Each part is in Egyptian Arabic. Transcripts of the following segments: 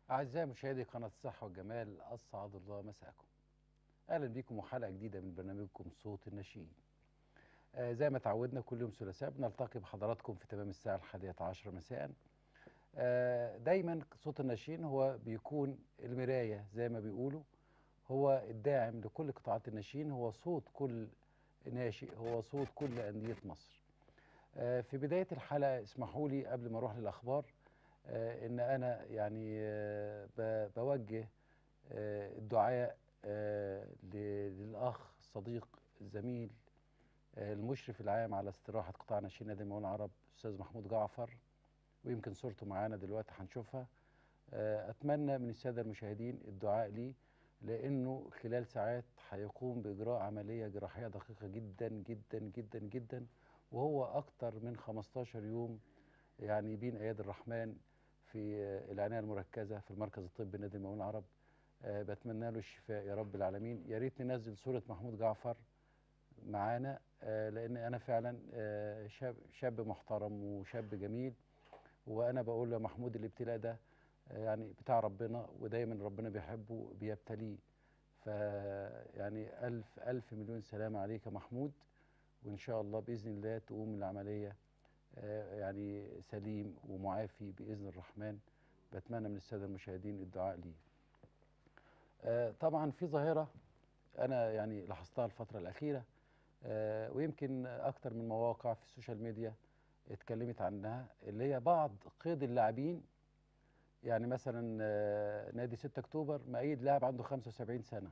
أعزائي مشاهدي قناة الصحة والجمال أسعد الله مساءكم أهلا بكم وحلقة جديدة من برنامجكم صوت الناشئين آه زي ما تعودنا كل يوم ثلاثاء بنلتقي بحضراتكم في تمام الساعة الحادية عشر مساء آه دايما صوت الناشئين هو بيكون المراية زي ما بيقولوا هو الداعم لكل قطاعات الناشئين هو صوت كل ناشئ هو صوت كل أندية مصر آه في بداية الحلقة اسمحوا لي قبل ما أروح للأخبار آه ان انا يعني آه ب- بوجه آه الدعاء آه ل- للاخ الصديق الزميل آه المشرف العام على استراحه قطاع ناشئين نادي المقاولون العرب استاذ محمود جعفر ويمكن صورته معانا دلوقتي هنشوفها آه اتمنى من الساده المشاهدين الدعاء ليه لانه خلال ساعات هيقوم باجراء عمليه جراحيه دقيقه جدا جدا جدا جدا وهو اكتر من 15 يوم يعني بين ايادي الرحمن في آه، العنايه المركزه في المركز الطبي نادي المقاولون العرب آه، بتمنى له الشفاء يا رب العالمين يا ريت ننزل صوره محمود جعفر معانا آه، لان انا فعلا آه، شاب شاب محترم وشاب جميل وانا بقول له محمود الابتلاء ده آه، يعني بتاع ربنا ودايما ربنا بيحبه بيبتليه ف يعني الف الف مليون سلامه عليك يا محمود وان شاء الله باذن الله تقوم العمليه آه، يعني سليم ومعافي باذن الرحمن بتمنى من الساده المشاهدين الدعاء ليه. آه، طبعا في ظاهره انا يعني لاحظتها الفتره الاخيره آه، ويمكن اكتر من مواقع في السوشيال ميديا اتكلمت عنها اللي هي بعض قيد اللاعبين يعني مثلا آه، نادي 6 اكتوبر مأيد لاعب عنده 75 سنه.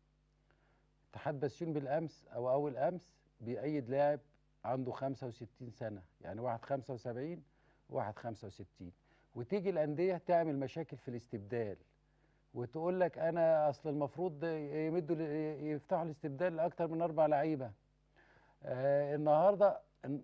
اتحاد بسيون بالامس او اول امس بيأيد لاعب عنده 65 سنه يعني واحد 75 وواحد 65 وتيجي الانديه تعمل مشاكل في الاستبدال وتقول لك انا اصل المفروض يمدوا ل- يفتحوا الاستبدال لاكثر من اربع لعيبه آه النهارده ان-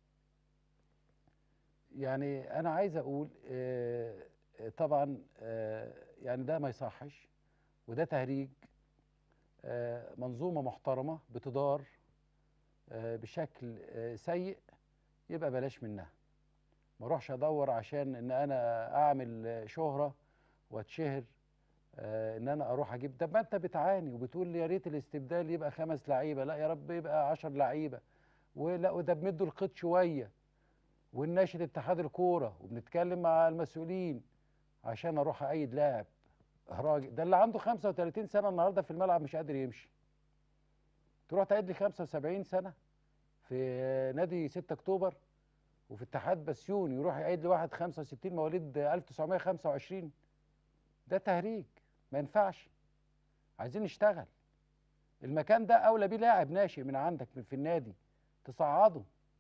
يعني انا عايز اقول آه آه، طبعا آه يعني ده ما يصحش وده تهريج آه منظومه محترمه بتدار آه، بشكل آه، سيء يبقى بلاش منها ما اروحش ادور عشان ان انا اعمل آه، شهره واتشهر آه، ان انا اروح اجيب طب ما انت بتعاني وبتقول لي يا ريت الاستبدال يبقى خمس لعيبه لا يا رب يبقى عشر لعيبه ولا وده بمدوا القيد شويه ونناشد اتحاد الكوره وبنتكلم مع المسؤولين عشان اروح ايد لاعب راجل ده اللي عنده 35 سنه النهارده في الملعب مش قادر يمشي تروح تعيد لي 75 سنه في نادي 6 اكتوبر وفي اتحاد بسيون يروح يعيد لي واحد 65 مواليد 1925 ده تهريج ما ينفعش عايزين نشتغل المكان ده اولى بيه لاعب ناشئ من عندك من في النادي تصعده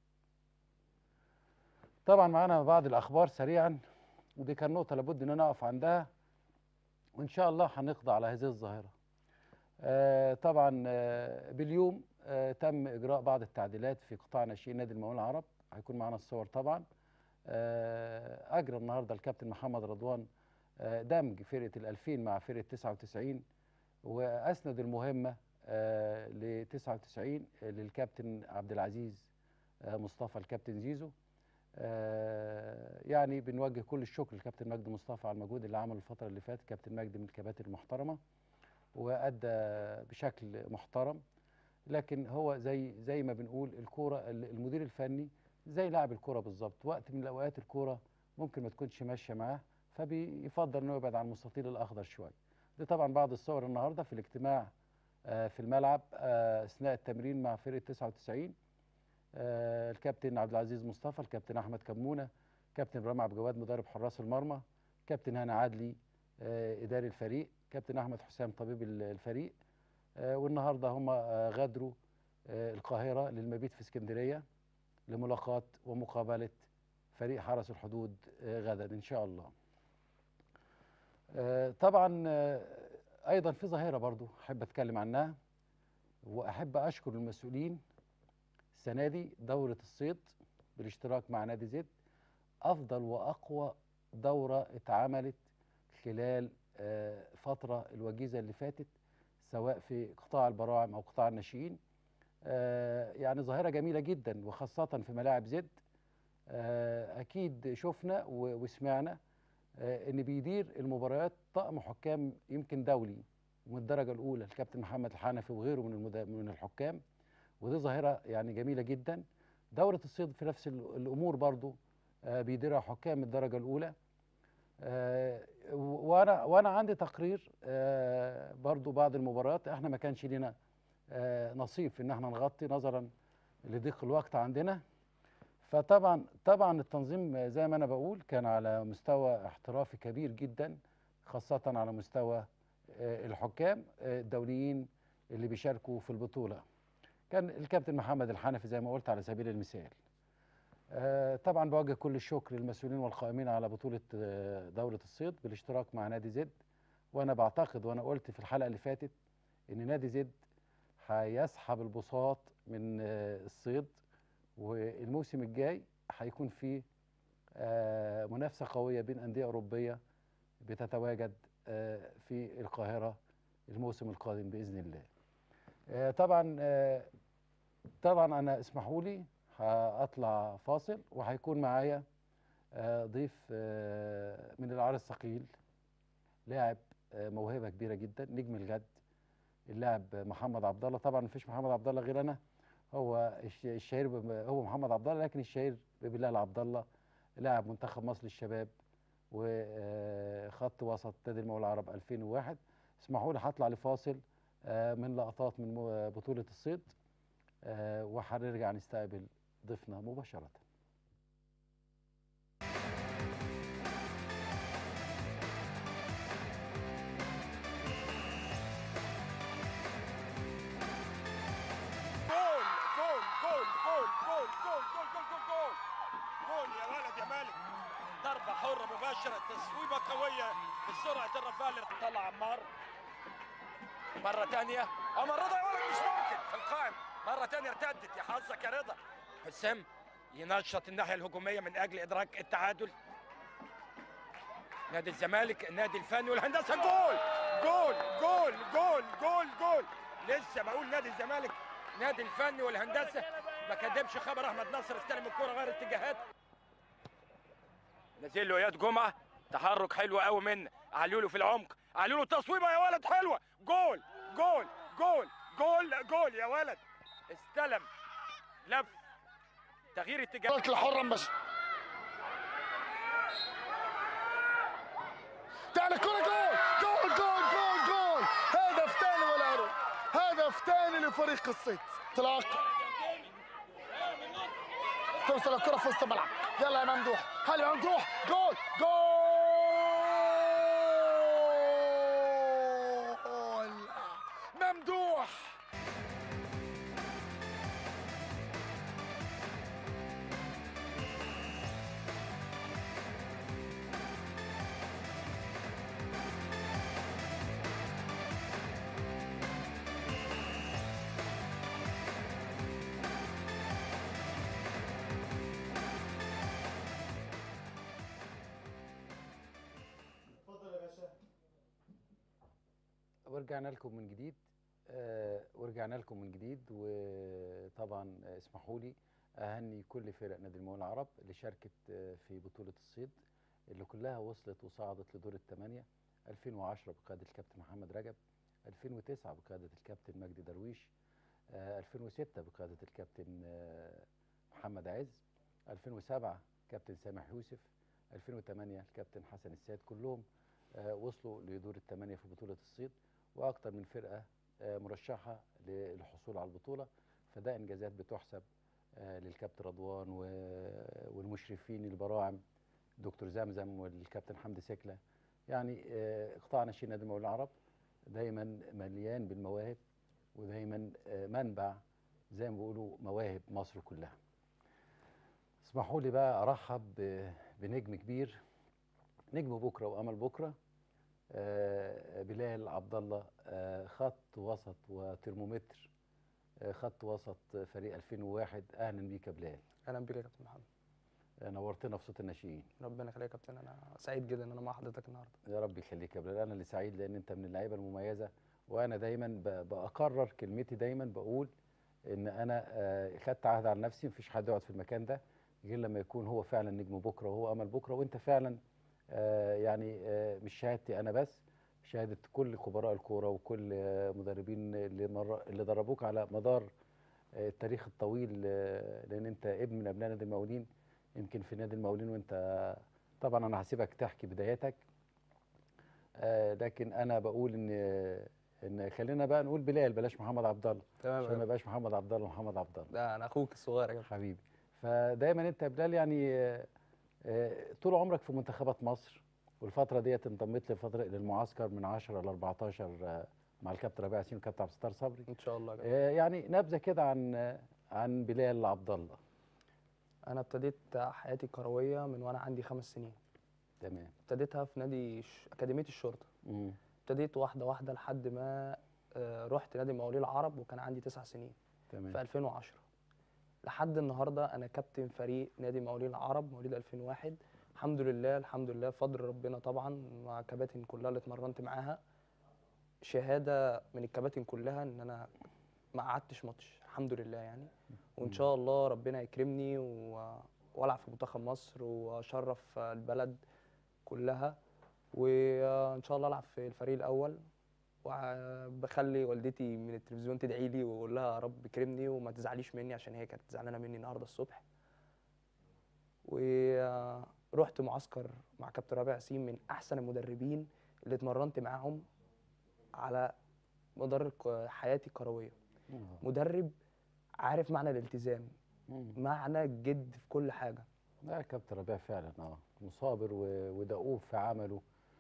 طبعا معانا بعض الاخبار سريعا ودي كان نقطه لابد ان انا اقف عندها وان شاء الله هنقضي على هذه الظاهره آه، طبعا آه، باليوم آه، تم اجراء بعض التعديلات في قطاع ناشئين نادي المقاولون العرب هيكون معانا الصور طبعا آه، اجرى النهارده الكابتن محمد رضوان آه، دمج فرقه ال2000 مع فرقه 99 واسند المهمه ل 99 للكابتن عبد العزيز آه، مصطفى الكابتن زيزو آه، يعني بنوجه كل الشكر للكابتن مجدي مصطفى على المجهود اللي عمله الفتره اللي فاتت كابتن مجدي من الكباتن المحترمه وادى بشكل محترم لكن هو زي زي ما بنقول الكوره المدير الفني زي لاعب الكوره بالظبط وقت من الاوقات الكوره ممكن ما تكونش ماشيه معاه فبيفضل انه يبعد عن المستطيل الاخضر شويه دي طبعا بعض الصور النهارده في الاجتماع آه، في الملعب آه، اثناء التمرين مع فرقه 99 آه، الكابتن عبد العزيز مصطفى الكابتن احمد كمونه كابتن ابراهيم عبد الجواد مدرب حراس المرمى كابتن هاني عدلي آه، اداري الفريق كابتن احمد حسام طبيب ال- الفريق آه، والنهارده هم آه، غادروا آه، القاهره للمبيت في اسكندريه لملاقاه ومقابله فريق حرس الحدود آه، غدا ان شاء الله. آه، طبعا آه، ايضا في ظاهره برضو احب اتكلم عنها واحب اشكر المسؤولين السنه دي دوره الصيد بالاشتراك مع نادي زد افضل واقوى دوره اتعملت خلال آه، فتره الوجيزه اللي فاتت سواء في قطاع البراعم او قطاع الناشئين آه، يعني ظاهره جميله جدا وخاصه في ملاعب زد آه، اكيد شفنا و- وسمعنا آه، ان بيدير المباريات طقم حكام يمكن دولي ومن الدرجه الاولى الكابتن محمد الحنفي وغيره من المدا... من الحكام ودي ظاهره يعني جميله جدا دوره الصيد في نفس ال- الامور برضو آه، بيديرها حكام من الدرجه الاولى آه، وانا وانا عندي تقرير آه، برضو بعض المباريات احنا ما كانش لينا آه، نصيب في ان احنا نغطي نظرا لضيق الوقت عندنا فطبعا طبعا التنظيم زي ما انا بقول كان على مستوى احترافي كبير جدا خاصة على مستوى آه، الحكام آه، الدوليين اللي بيشاركوا في البطولة كان الكابتن محمد الحنفي زي ما قلت على سبيل المثال آه، طبعا بوجه كل الشكر للمسؤولين والقائمين على بطولة آه، دورة الصيد بالاشتراك مع نادي زد وانا بعتقد وانا قلت في الحلقة اللي فاتت ان نادي زد هيسحب البساط من آه، الصيد والموسم الجاي هيكون فيه آه، منافسة قوية بين أندية أوروبية بتتواجد آه، في القاهرة الموسم القادم بإذن الله آه، طبعا آه، طبعا أنا اسمحوا لي هطلع فاصل وهيكون معايا آه، ضيف آه، من العار الثقيل لاعب آه، موهبة كبيرة جدا نجم الجد اللاعب محمد عبد الله طبعا مفيش محمد عبد الله غير انا هو الش- الشهير بم- هو محمد عبد الله لكن الشهير ببلال عبد الله لاعب منتخب مصر للشباب وخط وسط نادي المولى العرب 2001 اسمحوا لي هطلع لفاصل آه، من لقطات من مو- بطولة الصيد آه، وهنرجع نستقبل ضيفنا مباشرة جول جول جول جول جول جول جول جول جول جول جول يا ولد يا مالك ضربة حرة مباشرة تصويبة قوية بسرعة الرفال طلع عمار مرة ثانية عمر رضا يا ولد مش ممكن في القائم مرة ثانية ارتدت يا حظك يا رضا حسام ينشط الناحية الهجومية من أجل إدراك التعادل نادي الزمالك النادي الفني والهندسة جول جول جول جول جول جول لسه بقول نادي الزمالك نادي الفني والهندسه ما كدبش خبر احمد نصر استلم الكره غير اتجاهات نزل له اياد جمعه تحرك حلو قوي من علولو في العمق علولو تصويبه يا ولد حلوه جول جول جول جول جول يا ولد استلم لف تغيير اتجاه الكرة الحرة مباشرة تعال الكرة جول جول جول جول جول هدف ثاني ولا أروع هدف ثاني لفريق الصيد انطلاق توصل الكرة في وسط الملعب يلا يا ممدوح هل يا ممدوح جول جول ممدوح ورجعنا لكم من جديد آه، ورجعنا لكم من جديد وطبعا آه، اسمحوا لي اهني كل فرق نادي المولى العرب اللي شاركت آه، في بطوله الصيد اللي كلها وصلت وصعدت لدور الثمانيه 2010 بقياده الكابتن محمد رجب 2009 بقياده الكابتن مجدي درويش آه، 2006 بقياده الكابتن آه، محمد عز 2007 كابتن سامح يوسف 2008 الكابتن حسن السيد كلهم آه، وصلوا لدور الثمانيه في بطوله الصيد واكثر من فرقه آه، مرشحه للحصول على البطوله فده انجازات بتحسب آه، للكابتن رضوان و- والمشرفين البراعم دكتور زمزم والكابتن حمدي سكله يعني آه، قطاع ناشئين نادي المولى العرب دايما مليان بالمواهب ودايما آه، منبع زي ما بيقولوا مواهب مصر كلها اسمحوا لي بقى ارحب ب- بنجم كبير نجم بكره وامل بكره آه، بلال عبد الله آه، خط وسط وترمومتر آه، خط وسط فريق 2001 اهلا بيك يا بلال اهلا بيك يا كابتن محمد آه، نورتنا في صوت الناشئين ربنا يخليك يا كابتن انا سعيد جدا ان انا مع حضرتك النهارده يا رب يخليك يا بلال انا اللي سعيد لان انت من اللعيبه المميزه وانا دايما ب- بقرر كلمتي دايما بقول ان انا آه، خدت عهد على نفسي مفيش حد يقعد في المكان ده غير لما يكون هو فعلا نجم بكره وهو امل بكره وانت فعلا آه، يعني آه، مش شهادتي انا بس شهاده كل خبراء الكوره وكل آه، مدربين اللي مر اللي دربوك على مدار آه، التاريخ الطويل آه، لان انت ابن من ابناء نادي المقاولين يمكن في نادي المقاولين وانت طبعا انا هسيبك تحكي بداياتك آه، لكن انا بقول ان ان خلينا بقى نقول بلال بلاش محمد عبد الله تمام يا عشان ما كابتن. يبقاش محمد عبد الله محمد عبد الله ده انا اخوك الصغير يا كابتن حبيبي فدايما انت يا بلال يعني آه، آه، طول عمرك في منتخبات مصر والفتره ديت انضميت لفتره للمعسكر من 10 ل 14 آه، مع الكابتن ربيع ياسين والكابتن عبد الستار صبري ان شاء الله يا كابتن. آه، يعني نبذه كده عن آه، عن بلال عبد الله انا ابتديت حياتي الكرويه من وانا عندي خمس سنين تمام ابتديتها في نادي ش... اكاديميه الشرطه مم. ابتديت واحده واحده لحد ما آه، رحت نادي المقاولين العرب وكان عندي تسع سنين في تمام 2010 لحد النهارده انا كابتن فريق نادي المقاولين العرب مواليد 2001 الحمد لله الحمد لله فضل ربنا طبعا مع كباتن كلها اللي اتمرنت معاها شهاده من الكباتن كلها ان انا ما قعدتش ماتش الحمد لله يعني وان شاء الله ربنا يكرمني و... والعب في منتخب مصر واشرف البلد كلها وان شاء الله العب في الفريق الاول وبخلي والدتي من التلفزيون تدعي لي واقول لها يا رب كرمني وما تزعليش مني عشان هي كانت زعلانه مني النهارده الصبح ورحت معسكر مع كابتن رابع ياسين من احسن المدربين اللي اتمرنت معاهم على مدار الك- حياتي الكرويه آه. مدرب عارف معنى الالتزام مم. معنى الجد في كل حاجه لا كابتن ربيع فعلا اه مثابر و- ودؤوب في عمله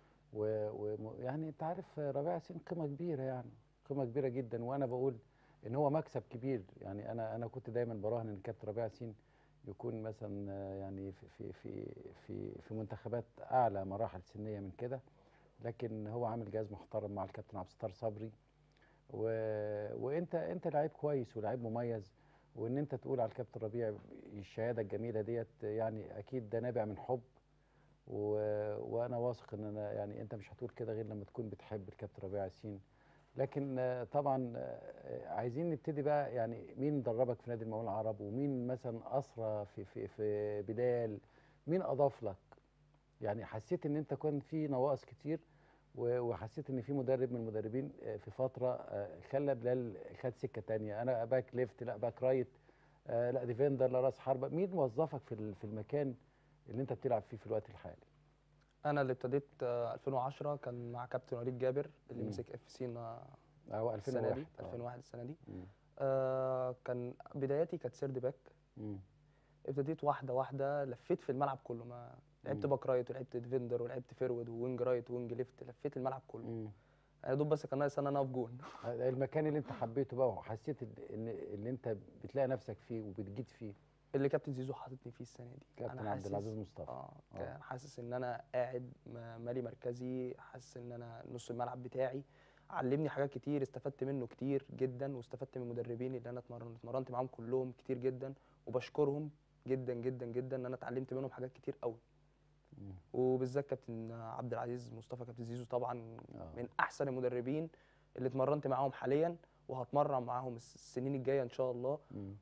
ويعني انت عارف ربيع ياسين قيمه كبيره يعني قيمه كبيره جدا وانا بقول ان هو مكسب كبير يعني انا انا كنت دايما براهن ان كابتن ربيع ياسين يكون مثلا آه، يعني في في في في, في منتخبات اعلى مراحل سنيه من كده لكن هو عامل جهاز محترم مع الكابتن عبد الستار صبري و... وانت انت لعيب كويس ولعيب مميز وان انت تقول على الكابتن ربيع الشهاده الجميله ديت يعني اكيد ده نابع من حب و... وانا واثق ان انا يعني انت مش هتقول كده غير لما تكون بتحب الكابتن ربيع ياسين لكن آه، طبعا آه، عايزين نبتدي بقى يعني مين دربك في نادي المقاولين العرب ومين مثلا اسرى في في في بلال مين اضاف لك يعني حسيت ان انت كان في نواقص كتير و- وحسيت ان في مدرب من المدربين آه، في فتره آه، خلى بلال خد سكه تانية انا باك ليفت لا باك رايت آه، لا ديفندر لا راس حربه مين وظفك في ال- في المكان اللي انت بتلعب فيه في الوقت الحالي انا اللي ابتديت آه، 2010 كان مع كابتن وليد جابر اللي مم. مسك اف سي هو السنه 2001 دي آه. 2001 السنه دي مم. آه كان بداياتي كانت سيرد باك مم. ابتديت واحده واحده لفيت في الملعب كله ما لعبت مم. باك رايت ولعبت ديفندر ولعبت فيرود ووينج رايت ووينج ليفت لفيت الملعب كله مم. انا دوب بس كان ناقص ان انا اقف جون آه، المكان اللي انت حبيته بقى وحسيت ال- ان اللي انت بتلاقي نفسك فيه وبتجيد فيه اللي كابتن زيزو حاططني فيه السنه دي كابتن عبد العزيز مصطفى اه آه. كان حاسس ان انا قاعد م- مالي مركزي حاسس ان انا نص الملعب بتاعي علمني حاجات كتير استفدت منه كتير جدا واستفدت من المدربين اللي انا اتمرن- اتمرنت معاهم كلهم كتير جدا وبشكرهم جدا جدا جدا ان انا اتعلمت منهم حاجات كتير قوي مم. وبالذات كابتن عبد العزيز مصطفى كابتن زيزو طبعا آه. من احسن المدربين اللي اتمرنت معاهم حاليا وهتمرن معاهم الس- السنين الجايه ان شاء الله مم.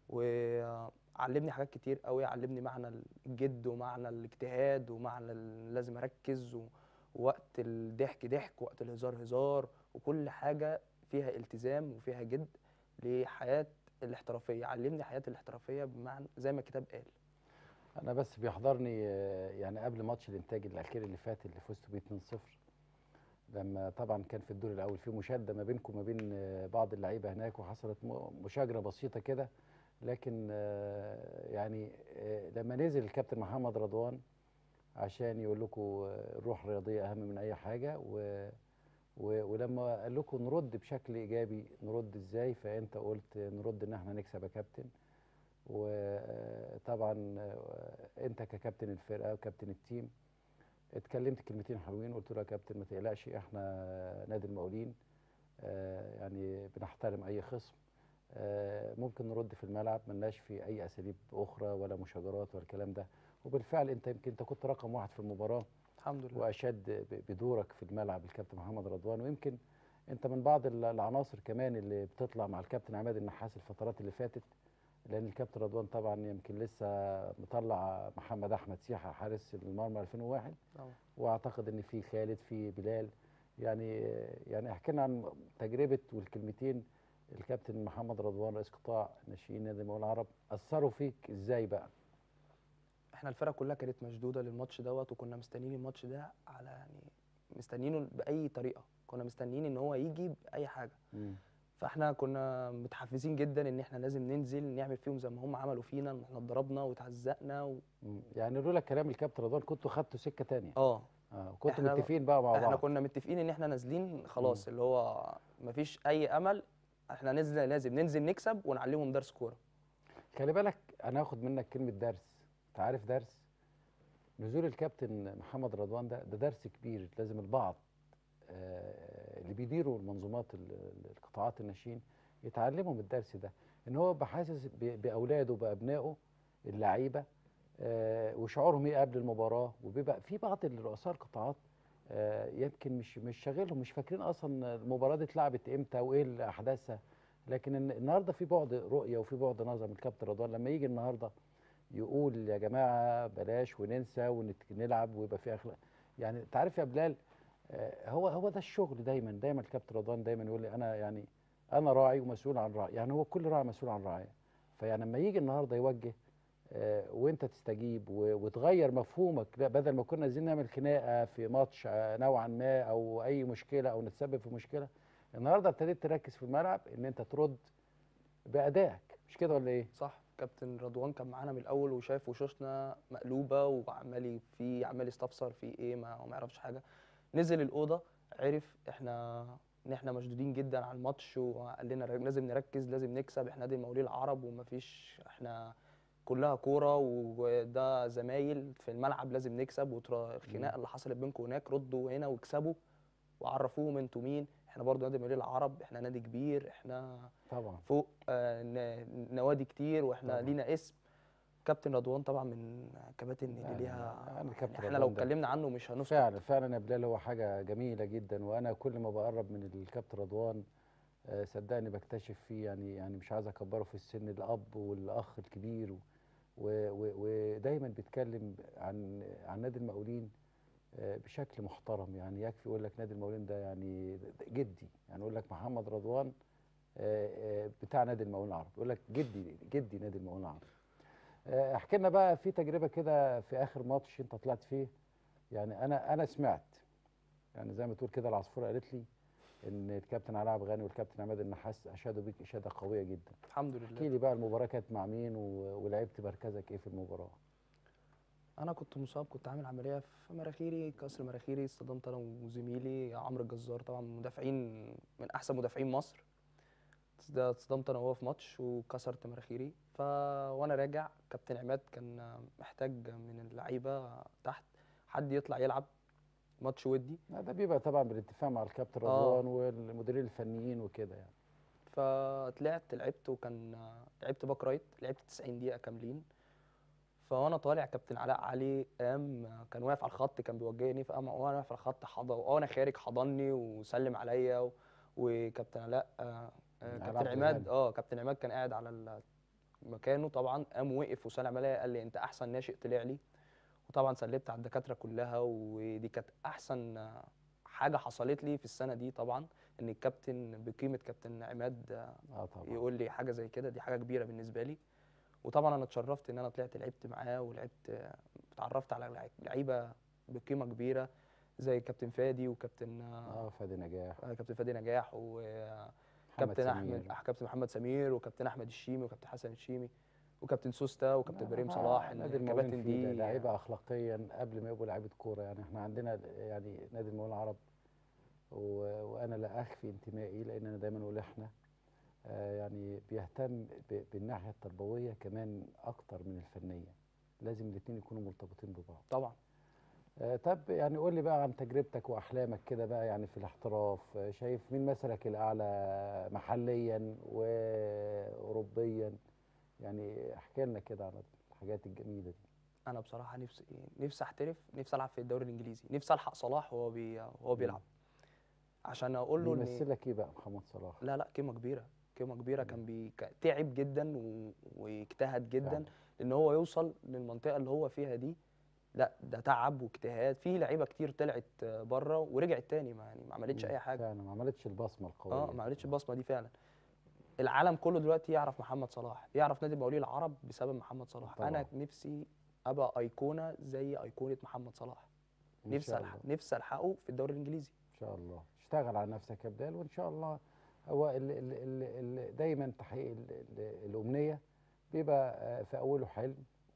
وعلمني حاجات كتير قوي علمني معنى الجد ومعنى الاجتهاد ومعنى ال- لازم اركز و- ووقت الضحك ضحك وقت الهزار هزار وكل حاجه فيها التزام وفيها جد لحياه الاحترافيه علمني حياه الاحترافيه بمعنى زي ما الكتاب قال انا بس بيحضرني آه، يعني قبل ماتش الانتاج الاخير اللي فات اللي فزتوا بيه 2-0 لما طبعا كان في الدور الاول في مشاده ما بينكم وما بين آه، بعض اللعيبه هناك وحصلت م- مشاجره بسيطه كده لكن آه، يعني آه، لما نزل الكابتن محمد رضوان عشان يقول لكم آه، الروح الرياضيه اهم من اي حاجه و و- ولما قال لكم نرد بشكل ايجابي نرد ازاي فانت قلت نرد ان احنا نكسب يا كابتن وطبعا انت ككابتن الفرقه وكابتن التيم اتكلمت كلمتين حلوين قلت له يا كابتن ما تقلقش احنا نادي المقاولين آه، يعني بنحترم اي خصم آه، ممكن نرد في الملعب ملناش في اي اساليب اخرى ولا مشاجرات ولا الكلام ده وبالفعل انت يمكن انت كنت رقم واحد في المباراه الحمد لله واشاد ب- بدورك في الملعب الكابتن محمد رضوان ويمكن انت من بعض ال- العناصر كمان اللي بتطلع مع الكابتن عماد النحاس الفترات اللي فاتت لان الكابتن رضوان طبعا يمكن لسه مطلع محمد احمد سيحه حارس المرمى 2001 طبعا. واعتقد ان في خالد في بلال يعني يعني احكي لنا عن تجربه والكلمتين الكابتن محمد رضوان رئيس قطاع ناشئين نادي المقاولين العرب اثروا فيك ازاي بقى؟ احنا الفرقه كلها كانت مشدوده للماتش دوت وكنا مستنيين الماتش ده على يعني مستنيينه باي طريقه كنا مستنيين ان هو يجي باي حاجه مم. فاحنا كنا متحفزين جدا ان احنا لازم ننزل نعمل فيهم زي ما هم عملوا فينا ان احنا اتضربنا واتهزقنا و... مم. يعني لولا كلام الكابتن رضوان كنتوا خدتوا سكه تانية اه اه كنتوا إحنا- متفقين بقى مع احنا بعض كنا متفقين ان احنا نازلين خلاص اللي هو مفيش اي امل احنا نزل لازم ننزل نكسب ونعلمهم درس كوره خلي بالك انا هاخد منك كلمه درس انت عارف درس نزول الكابتن محمد رضوان ده ده درس كبير لازم البعض آه، اللي بيديروا المنظومات ال- ال- القطاعات الناشئين يتعلموا من الدرس ده ان هو بحاسس ب- باولاده بابنائه اللعيبه آه، وشعورهم ايه قبل المباراه وبيبقى في بعض الرؤساء القطاعات آه، يمكن مش مش شاغلهم مش فاكرين اصلا المباراه دي اتلعبت امتى وايه احداثها لكن الن- النهارده في بعد رؤيه وفي بعد نظر من الكابتن رضوان لما يجي النهارده يقول يا جماعه بلاش وننسى ونلعب ويبقى في اخلاق يعني انت عارف يا بلال آه، هو هو ده الشغل دايما دايما الكابتن رضوان دايما يقول لي انا يعني انا راعي ومسؤول عن راعي يعني هو كل راعي مسؤول عن رعايه فيعني لما يجي النهارده يوجه آه، وانت تستجيب و- وتغير مفهومك لا بدل ما كنا عايزين نعمل خناقه في ماتش آه، نوعا ما او اي مشكله او نتسبب في مشكله النهارده ابتديت تركز في الملعب ان انت ترد بادائك مش كده ولا ايه؟ صح كابتن رضوان كان معانا من الاول وشايف وشوشنا مقلوبه وعمال في عمال يستفسر في ايه ما ما يعرفش حاجه نزل الاوضه عرف احنا ان احنا مشدودين جدا على الماتش وقال لنا ر- لازم نركز لازم نكسب احنا نادي المقاولين العرب ومفيش احنا كلها كوره وده زمايل في الملعب لازم نكسب وترى الخناقه اللي حصلت بينكم هناك ردوا هنا واكسبوا وعرفوهم انتوا مين احنا برضو نادي المقاولين العرب احنا نادي كبير احنا طبعا فوق آه، ن- نوادي كتير واحنا طبعاً. لينا اسم كابتن رضوان طبعا من كباتن لا، اللي لا، ليها لا، أنا كابتن احنا رضوان لو ده اتكلمنا عنه مش هنسكت فعلا فعلا يا بلال هو حاجه جميله جدا وانا كل ما بقرب من الكابتن رضوان آه، صدقني بكتشف فيه يعني يعني مش عايز اكبره في السن الاب والاخ الكبير و- و- و- ودايما بيتكلم عن عن نادي المقاولين آه، بشكل محترم يعني يكفي يقول لك نادي المقاولين ده يعني ده جدي يعني يقول لك محمد رضوان آه، آه، بتاع نادي المقاولين العرب يقول لك جدي جدي نادي المقاولين العرب آه، احكي لنا بقى في تجربه كده في اخر ماتش انت طلعت فيه يعني انا انا سمعت يعني زي ما تقول كده العصفوره قالت لي ان الكابتن علاء عبد الغني والكابتن عماد النحاس اشادوا بيك اشاده قويه جدا الحمد احكي لله لي بقى المباراه كانت مع مين و- ولعبت مركزك ايه في المباراه انا كنت مصاب كنت عامل عمليه في مناخيري كسر مناخيري اصطدمت انا وزميلي عمرو الجزار طبعا مدافعين من احسن مدافعين مصر ده اتصدمت انا وهو في ماتش وكسرت مناخيري ف وانا راجع كابتن عماد كان محتاج من اللعيبه تحت حد يطلع يلعب ماتش ودي لا، ده بيبقى طبعا بالاتفاق مع الكابتن آه. رضوان والمديرين الفنيين وكده يعني فطلعت لعبت وكان لعبت باك رايت لعبت 90 دقيقة كاملين فوانا طالع كابتن علاء علي قام كان واقف على الخط كان بيوجهني فقام وانا واقف على الخط حضن وانا خارج حضني وسلم عليا و... وكابتن علاء آه، آه، علاء كابتن عبد عماد الغني. اه كابتن عماد كان قاعد على ال- مكانه طبعا قام وقف وسلم عليا قال لي انت احسن ناشئ طلع لي وطبعا سلمت على الدكاتره كلها ودي كانت احسن آه، حاجه حصلت لي في السنه دي طبعا ان الكابتن بقيمه كابتن عماد آه، اه طبعا يقول لي حاجه زي كده دي حاجه كبيره بالنسبه لي وطبعا انا اتشرفت ان انا طلعت لعبت معاه ولعبت آه، اتعرفت على لعي- لعيبه بقيمه كبيره زي كابتن فادي وكابتن آه، اه فادي نجاح آه، كابتن فادي نجاح وكابتن محمد احمد سمير. آه، كابتن محمد سمير وكابتن احمد الشيمي وكابتن حسن الشيمي وكابتن سوستا وكابتن لا، ابراهيم لا، صلاح نادي المقاولين الكباتن فيه دي لعيبه اخلاقيا قبل ما يبقوا لعيبه كوره يعني احنا عندنا يعني نادي المقاولين العرب و- وانا لا اخفي انتمائي لان انا دايما اقول احنا آه، يعني بيهتم ب- بالناحيه التربويه كمان اكتر من الفنيه لازم الاثنين يكونوا مرتبطين ببعض طبعا آه، طب يعني قول لي بقى عن تجربتك واحلامك كده بقى يعني في الاحتراف آه، شايف مين مثلك الاعلى محليا واوروبيا يعني احكي لنا كده عن الحاجات الجميله دي انا بصراحه نفسي نفسي احترف نفسي العب في الدوري الانجليزي نفسي الحق صلاح وهو بي وهو بيلعب عشان اقول له ان بيمثلك ايه بقى محمد صلاح لا لا قيمه كبيره قيمه كبيره كان بي... ك- تعب جدا و... واجتهد جدا فعلا. ان هو يوصل للمنطقه اللي هو فيها دي لا ده تعب واجتهاد في لعيبه كتير طلعت بره ورجعت تاني ما يعني ما عملتش اي حاجه فعلا ما عملتش البصمه القويه اه ما عملتش البصمه دي فعلا العالم كله دلوقتي يعرف محمد صلاح يعرف نادي مقاولين العرب بسبب محمد صلاح طبعاً. انا نفسي ابقى ايقونه زي ايقونه محمد صلاح إن نفسي شاء ألحق الله. نفسي الحقه في الدوري الانجليزي ان شاء الله اشتغل على نفسك يا بلال وان شاء الله هو ال ال ال ال دايما تحقيق ال ال الامنيه بيبقى آه، في اوله حلم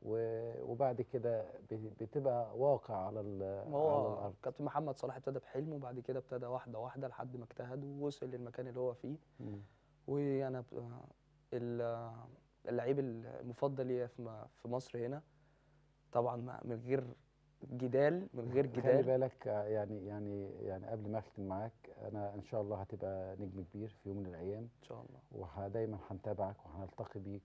و- وبعد كده بت- بتبقى واقع على ال- ما على هو الارض كابتن محمد صلاح ابتدى بحلمه وبعد كده ابتدى واحده واحده لحد ما اجتهد ووصل للمكان اللي هو فيه مم. وانا ب- آه، ال- اللعيب المفضل ليا في م- في مصر هنا طبعا ما- من غير جدال من غير خلي جدال بالك آه، يعني يعني يعني قبل ما اختم معاك انا ان شاء الله هتبقى نجم كبير في يوم من الايام ان شاء الله ودايما هنتابعك وهنلتقي بيك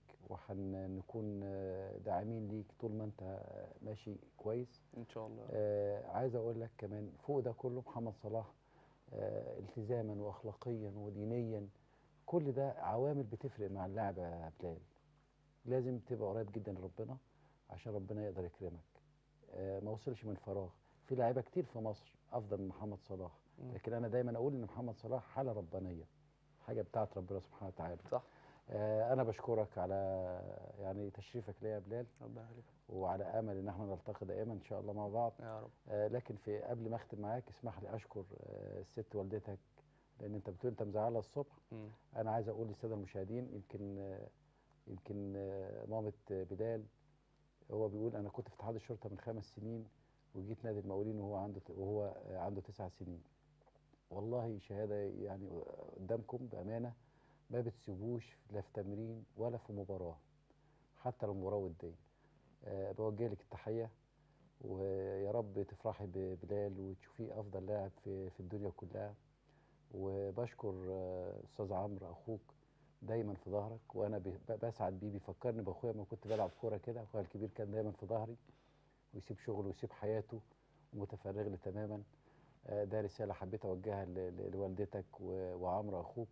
وهنكون داعمين ليك طول ما انت آه، ماشي كويس ان شاء الله آه عايز اقول لك كمان فوق ده كله محمد صلاح آه التزاما واخلاقيا ودينيا كل ده عوامل بتفرق مع اللاعب يا بلال لازم تبقى قريب جدا لربنا عشان ربنا يقدر يكرمك آه ما وصلش من فراغ في لعيبه كتير في مصر افضل من محمد صلاح مم. لكن انا دايما اقول ان محمد صلاح حاله ربانيه حاجه بتاعت ربنا سبحانه وتعالى صح آه انا بشكرك على يعني تشريفك ليا يا بلال ربنا يخليك وعلى امل ان احنا نلتقي دائما ان شاء الله مع بعض يا رب آه، لكن في قبل ما اختم معاك اسمح لي اشكر آه، الست والدتك لان انت بتقول انت مزعلها الصبح مم. انا عايز اقول للساده المشاهدين يمكن آه، يمكن آه، مامه آه، بلال هو بيقول انا كنت في اتحاد الشرطه من خمس سنين وجيت نادي المقاولين وهو عنده وهو آه، عنده تسع سنين والله شهاده يعني قدامكم بامانه ما بتسيبوش لا في تمرين ولا في مباراه حتى لو مباراه وديه أه بوجه لك التحيه ويا رب تفرحي ببلال وتشوفيه افضل لاعب في في الدنيا كلها وبشكر آه، استاذ عمرو اخوك دايما في ظهرك وانا ب- ب- بسعد بيه بيفكرني باخويا لما كنت بلعب كوره كده اخويا الكبير كان دايما في ظهري ويسيب شغله ويسيب حياته ومتفرغ لي تماما آه، ده رساله حبيت اوجهها ل- ل- لوالدتك و- وعمرو اخوك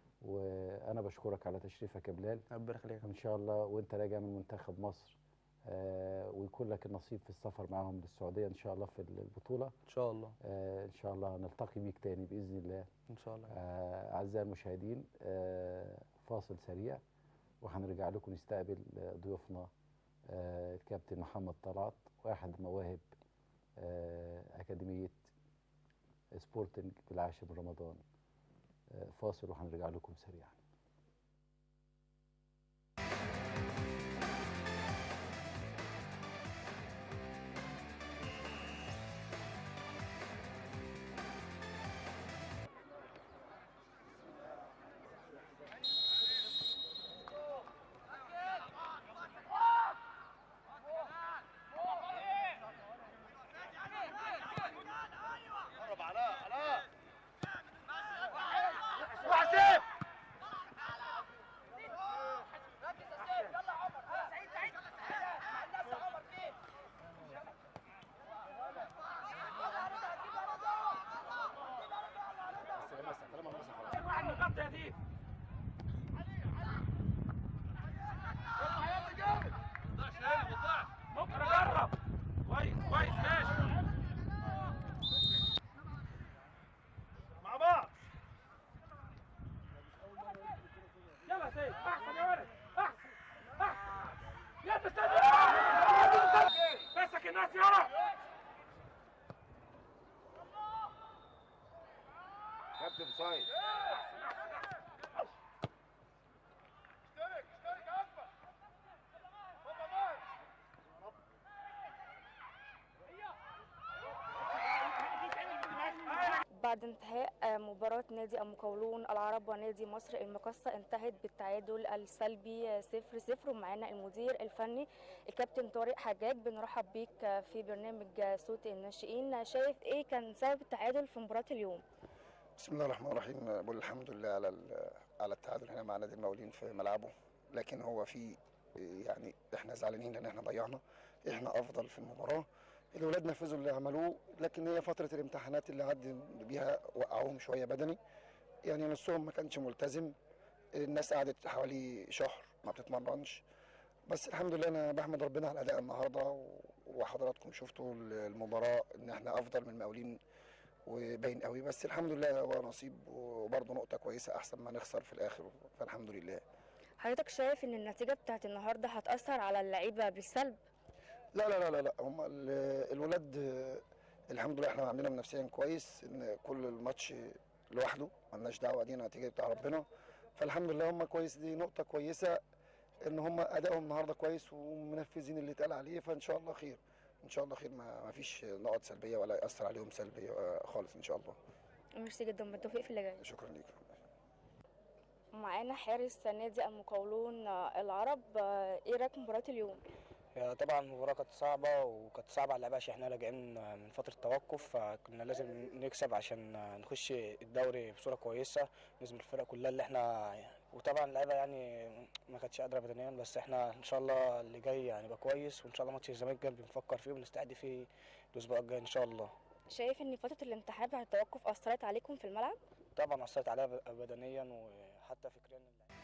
وانا بشكرك على تشريفك يا بلال ربنا يخليك ان شاء الله وانت راجع من منتخب مصر آه، ويكون لك النصيب في السفر معاهم للسعوديه ان شاء الله في البطوله ان شاء الله آه، ان شاء الله نلتقي بيك تاني باذن الله ان شاء الله آه، اعزائي المشاهدين آه، فاصل سريع وهنرجع لكم نستقبل آه، ضيوفنا آه، الكابتن محمد طلعت واحد مواهب آه، اكاديميه سبورتنج بالعاشر من رمضان آه، فاصل وهنرجع لكم سريعا قرب علاء علاء وحسين ممكن اجرب كويس كويس ماشي مع بعض يلا يا سيد احسن يا ولد احسن احسن يا مستني مسك الناس يلا كابتن سايد بعد انتهاء آه، مباراة نادي المقاولون العرب ونادي مصر المقصة انتهت بالتعادل السلبي آه، صفر صفر ومعانا المدير الفني الكابتن طارق حجاج بنرحب بيك آه، في برنامج آه، صوت الناشئين آه، شايف ايه كان سبب التعادل في مباراة اليوم؟ بسم الله الرحمن الرحيم بقول الحمد لله على ال- على التعادل هنا مع نادي المقاولين في ملعبه لكن هو في يعني احنا زعلانين لان احنا ضيعنا احنا افضل في المباراه الولاد نفذوا اللي عملوه لكن هي فتره الامتحانات اللي عدوا بيها وقعوهم شويه بدني يعني نصهم ما كانش ملتزم الناس قعدت حوالي شهر ما بتتمرنش بس الحمد لله انا بحمد ربنا على اداء النهارده و- وحضراتكم شفتوا المباراه ان احنا افضل من المقاولين وباين قوي بس الحمد لله هو نصيب وبرضه نقطه كويسه احسن ما نخسر في الاخر فالحمد لله حضرتك شايف ان النتيجه بتاعت النهارده هتاثر على اللعيبه بالسلب لا لا لا لا لا هم ال- الولاد آه، الحمد لله احنا عاملينهم نفسيا كويس ان كل الماتش لوحده ملناش دعوه دي نتيجه بتاع ربنا فالحمد لله هم كويس دي نقطه كويسه ان هم ادائهم النهارده كويس ومنفذين اللي اتقال عليه فان شاء الله خير ان شاء الله خير ما ما فيش نقط سلبيه ولا ياثر عليهم سلبيه آه، خالص ان شاء الله ميرسي جدا بالتوفيق في اللي جاي شكرا ليك معانا حارس نادي المقاولون آه، العرب آه، ايه رايك في مباراه اليوم هي طبعا المباراة كانت صعبة وكانت صعبة على اللعيبة عشان احنا راجعين من فترة توقف فكنا لازم نكسب عشان نخش الدوري بصورة كويسة بالنسبة للفرق كلها اللي احنا وطبعا اللعيبة يعني ما كانتش قادرة بدنيا بس احنا ان شاء الله اللي جاي هنبقى كويس وان شاء الله ماتش الزمالك جاي بنفكر فيه ونستعد فيه الاسبوع الجاي ان شاء الله شايف ان فتره الامتحان بتاعت التوقف اثرت عليكم في الملعب طبعا اثرت عليها بدنيا وحتى فكريا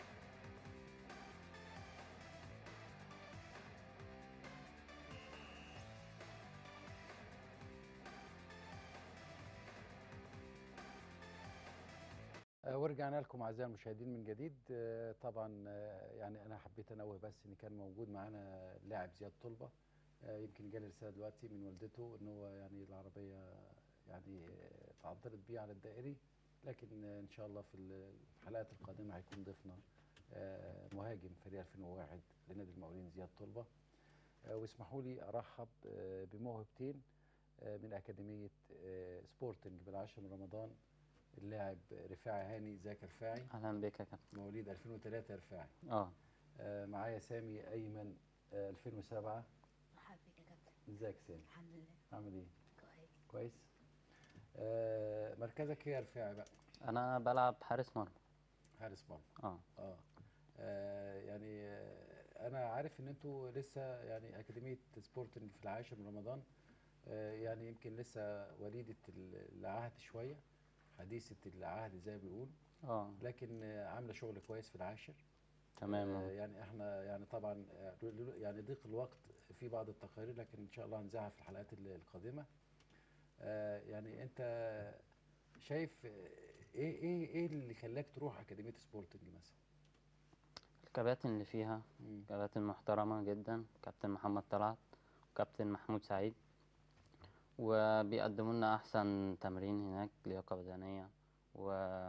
آه، ورجعنا لكم اعزائي المشاهدين من جديد آه، طبعا آه، يعني انا حبيت انوه بس ان كان موجود معانا اللاعب زياد طلبه آه، يمكن جالي رساله دلوقتي من والدته ان هو يعني العربيه يعني آه، تعطلت بيه على الدائري لكن آه، ان شاء الله في الحلقات القادمه هيكون ضيفنا آه، مهاجم فريق 2001 لنادي المقاولين زياد طلبه آه، واسمحوا لي ارحب آه، بموهبتين آه، من اكاديميه آه، سبورتنج بالعاشر من رمضان اللاعب رفاعي هاني ازيك يا رفاعي اهلا بك يا كابتن مواليد 2003 يا رفاعي اه آه معايا سامي ايمن آه 2007 مرحبا بك يا كابتن ازيك سامي الحمد لله عامل ايه كويس كويس آه مركزك ايه يا رفاعي بقى انا بلعب حارس مرمى حارس مرمى اه اه, آه يعني آه انا عارف ان انتوا لسه يعني اكاديميه سبورتنج في العاشر من رمضان آه يعني يمكن لسه وليده العهد شويه حديثه العهد زي ما بيقول اه لكن آه عامله شغل كويس في العاشر تمام آه، آه. يعني احنا يعني طبعا آه، يعني ضيق الوقت في بعض التقارير لكن ان شاء الله هنذاعها في الحلقات ال- القادمه آه، يعني انت شايف آه، ايه ايه ايه اللي خلاك تروح اكاديميه سبورتنج مثلا الكباتن اللي فيها مم. كباتن محترمة جدا كابتن محمد طلعت وكابتن محمود سعيد وبيقدموا لنا احسن تمرين هناك لياقة بدنية و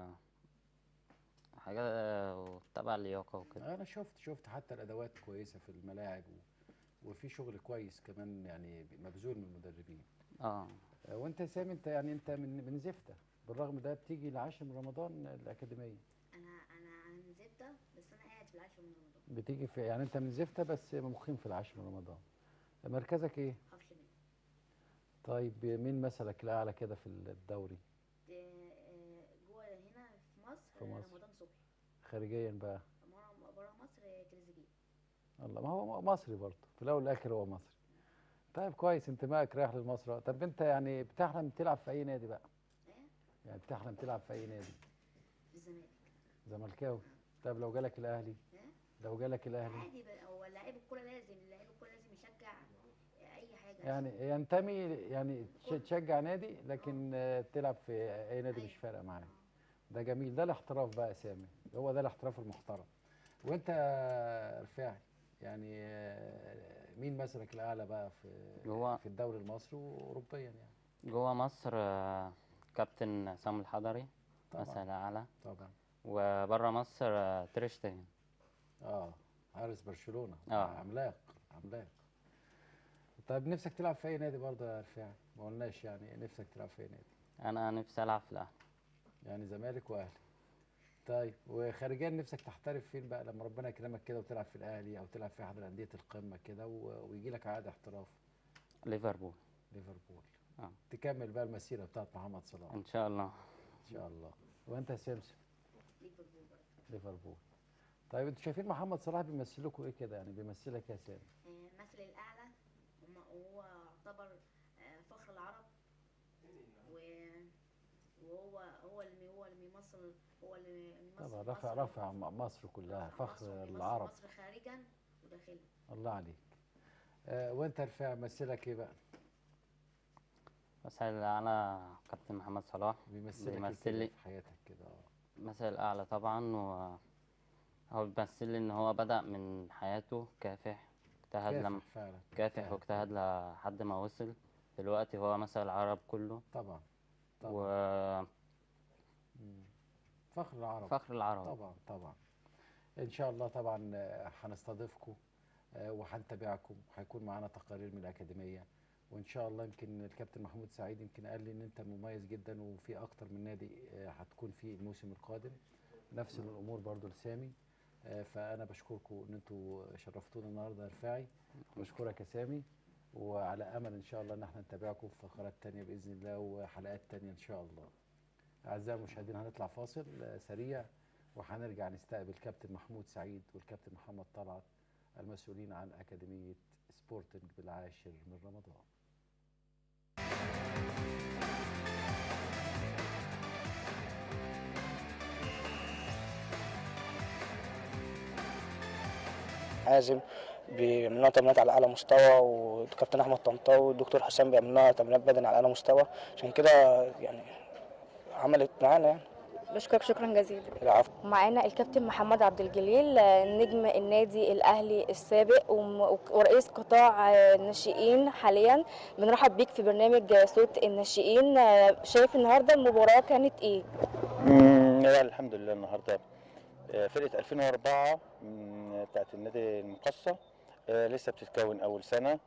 حاجة تبع اللياقة وكده انا شفت شفت حتى الادوات كويسه في الملاعب و- وفي شغل كويس كمان يعني مبذول من المدربين اه آه، وانت يا سامي انت يعني انت من من زفته بالرغم ده بتيجي العاشر من رمضان الاكاديميه انا انا من زبده بس انا قاعد في العاشر من رمضان بتيجي في يعني انت من زفته بس مقيم في العاشر من رمضان مركزك ايه حفش منه طيب مين مثلك الاعلى كده في الدوري جوه هنا في مصر في مصر. رمضان صبحي خارجيا بقى بره بره مصر تريزيجيه الله ما هو مصري برضه في الاول والاخر هو مصري طيب كويس انتمائك رايح للمصر طب انت يعني بتحلم تلعب في اي نادي بقى ايه يعني بتحلم تلعب في اي نادي في الزمالك زملكاوي طب لو جالك الاهلي ايه لو جالك الاهلي عادي بقى هو لعيب الكوره لازم لعيب الكوره لازم يشجع اي حاجه يعني ينتمي يعني تش- تشجع نادي لكن آه، تلعب في اي نادي مش فارقه معاه ده جميل ده الاحتراف بقى يا سامي هو ده الاحتراف المحترم وانت يا رفاعي يعني آه، مين مثلك الاعلى بقى في جوه- في الدوري المصري واوروبيا يعني جوه مصر آه، كابتن سامي الحضري طبعا. مثل اعلى طبعا وبره مصر آه، تريشتجن اه حارس برشلونه آه. عملاق عملاق طيب نفسك تلعب في اي نادي برضه يا رفاعي ما قلناش يعني نفسك تلعب في اي نادي انا نفسي العب في الاهلي يعني زمالك واهلي طيب وخارجيا نفسك تحترف فين بقى لما ربنا يكرمك كده وتلعب في الاهلي او تلعب في احد انديه القمه كده و- ويجي لك عقد احتراف ليفربول ليفربول اه تكمل بقى المسيره بتاعت محمد صلاح ان شاء الله ان شاء الله وانت يا سمسم ليفربول برضه ليفربول طيب انتوا شايفين محمد صلاح بيمثلكوا ايه كده يعني بيمثلك يا سامي آه، المثل الاعلى هم- وهو يعتبر آه، فخر العرب و- وهو هو اللي هو اللي بيمثل هو اللي بيمثل طبعا رفع مصر- رفع م- مصر كلها رفع فخر مصر وبيمثل العرب مصر خارجا وداخلا الله عليك آه وانت رفاع مثلك ايه بقى مثل على كابتن محمد صلاح بيمثلك ايه بيمثل كده لي في حياتك كده آه. مثل الأعلى طبعا و هو بيمثل لي إن هو بدأ من حياته كافح اجتهد لما كافح فعلا كافح اجتهد واجتهد لحد ما وصل دلوقتي هو مثل العرب كله طبعا طبعا وفخر مم. فخر العرب العرب طبعا طبعا ان شاء الله طبعا آه، هنستضيفكم آه، وهنتابعكم وهيكون معانا تقارير من الاكاديميه وان شاء الله يمكن الكابتن محمود سعيد يمكن قال لي ان انت مميز جدا وفي اكتر من نادي آه، هتكون فيه الموسم القادم نفس الامور برضو لسامي آه، فانا بشكركم ان انتوا شرفتونا النهارده يا رفاعي بشكرك يا سامي وعلى امل ان شاء الله ان احنا نتابعكم في فقرات تانية باذن الله وحلقات تانية ان شاء الله اعزائي المشاهدين هنطلع فاصل آه، سريع وهنرجع نستقبل كابتن محمود سعيد والكابتن محمد طلعت المسؤولين عن أكاديمية سبورتنج بالعاشر من رمضان حازم بيعمل لنا تمرينات على اعلى مستوى والكابتن احمد طنطاوي والدكتور حسام بيعمل لنا تمرينات بدني على اعلى مستوى عشان كده يعني عملت معانا يعني بشكرك شكرا جزيلا العفو معانا الكابتن محمد عبد الجليل آه، نجم النادي الاهلي السابق وم- ورئيس قطاع آه، الناشئين حاليا بنرحب بيك في برنامج آه، صوت الناشئين آه، شايف النهارده المباراه كانت ايه مم، لا الحمد لله النهارده آه، فرقه 2004 مم، بتاعت النادي المقصه آه، لسه بتتكون اول سنه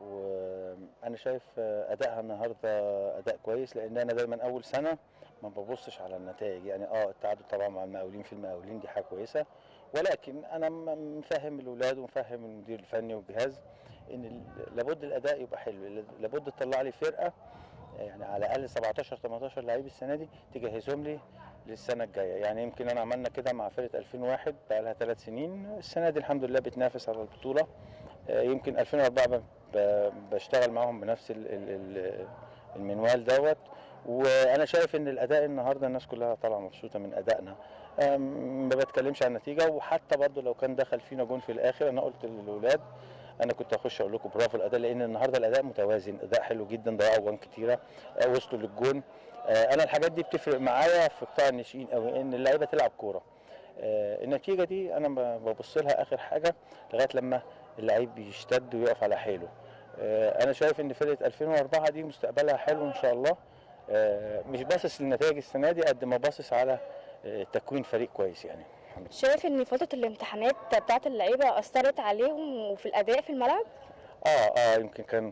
وانا شايف آه، ادائها النهارده اداء كويس لان انا دايما اول سنه ما ببصش على النتائج يعني اه التعادل طبعا مع المقاولين في المقاولين دي حاجه كويسه ولكن انا م- مفهم الاولاد ومفهم المدير الفني والجهاز ان ال- لابد الاداء يبقى حلو لابد تطلع لي فرقه يعني على الاقل 17 18 لعيب السنه دي تجهزهم لي للسنه الجايه يعني يمكن انا عملنا كده مع فرقه 2001 بقى لها ثلاث سنين السنه دي الحمد لله بتنافس على البطوله آه، يمكن 2004 ب- ب- بشتغل معاهم بنفس ال- ال- ال- المنوال دوت وانا شايف ان الاداء النهارده الناس كلها طالعه مبسوطه من ادائنا آم، ما بتكلمش عن النتيجه وحتى برضو لو كان دخل فينا جون في الاخر انا قلت للاولاد انا كنت اخش اقول لكم برافو الاداء لان النهارده الاداء متوازن اداء حلو جدا ضيعوا جوان كتيره آه، وصلوا للجون آه، انا الحاجات دي بتفرق معايا في قطاع الناشئين قوي ان اللعيبه تلعب كوره آه، النتيجه دي انا ب- ببص لها اخر حاجه لغايه لما اللعيب بيشتد ويقف على حيله آه، انا شايف ان فرقه 2004 دي مستقبلها حلو ان شاء الله آه، مش باصص للنتائج السنه دي قد ما باصص على آه، تكوين فريق كويس يعني شايف ان فتره الامتحانات بتاعت اللعيبه اثرت عليهم وفي الاداء في الملعب اه اه يمكن كان